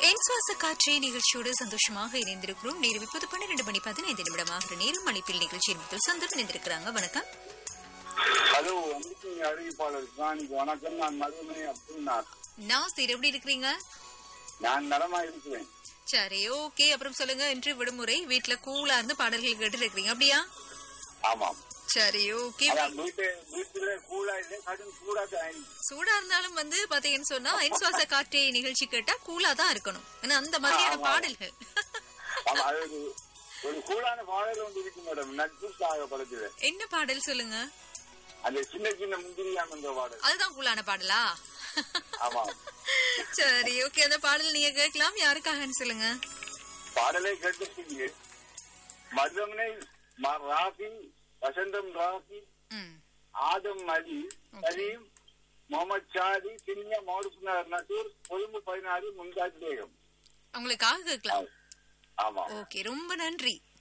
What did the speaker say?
என் சுவாச காற்றே நிகழ்ச்சியோடு சந்தோஷமாக இணைந்திருக்கிறோம் நேரம் இப்போது பன்னிரண்டு மணி பதினைந்து நிமிடமாக நேரம் அழைப்பில் நிகழ்ச்சி என்பதில் சந்தோஷம் இணைந்திருக்கிறாங்க வணக்கம் ஹலோ வந்துட்டு அறிவிப்பாளர் சுவானிக்கு வணக்கம் நான் மருமனை அப்துல் நாத் நாஸ்தீர் எப்படி இருக்கிறீங்க நான் நலமா இருக்கிறேன் சரி ஓகே அப்புறம் சொல்லுங்க இன்று விடுமுறை வீட்டுல கூலா இருந்து பாடல்கள் கேட்டு இருக்கிறீங்க அப்படியா ஆமாம் சரி ஓகே அதான் வீட்டு வீட்டுல கூலா இல்லை கடும் சூடா தான் சூடா இருந்தாலும் வந்து பாத்தீங்கன்னு சொன்னா என் சுவாச காற்றே நிகழ்ச்சி கேட்டா கூலா தான் இருக்கணும் ஏன்னா அந்த மாதிரியான ஆமா. பாடல்கள் ஆமா அது ஒரு ஒரு கூலான பாடல் ஒன்று இருக்கு மேடம் நட்பு சாக படத்துல என்ன பாடல் சொல்லுங்க அந்த சின்ன சின்ன முந்திரியாம் என்ற பாடல் அதுதான் கூலான பாடலா ஆமா சரி ஓகே அந்த பாடல் நீங்க கேட்கலாம் யாருக்காகன்னு சொல்லுங்க பாடலை கேட்டு மருதமனை ம- ராஃபி வசந்தம் ராஃபி ம் ஆதம் அலி சலீம் முகமது ஷாதி சின்ன மௌடுப்புனார் நசூர் கொழும்பு பதினாறு மும்தாஜ் பேகம் உங்களுக்காக கேட்கலாம் ஆமா ஓகே ரொம்ப நன்றி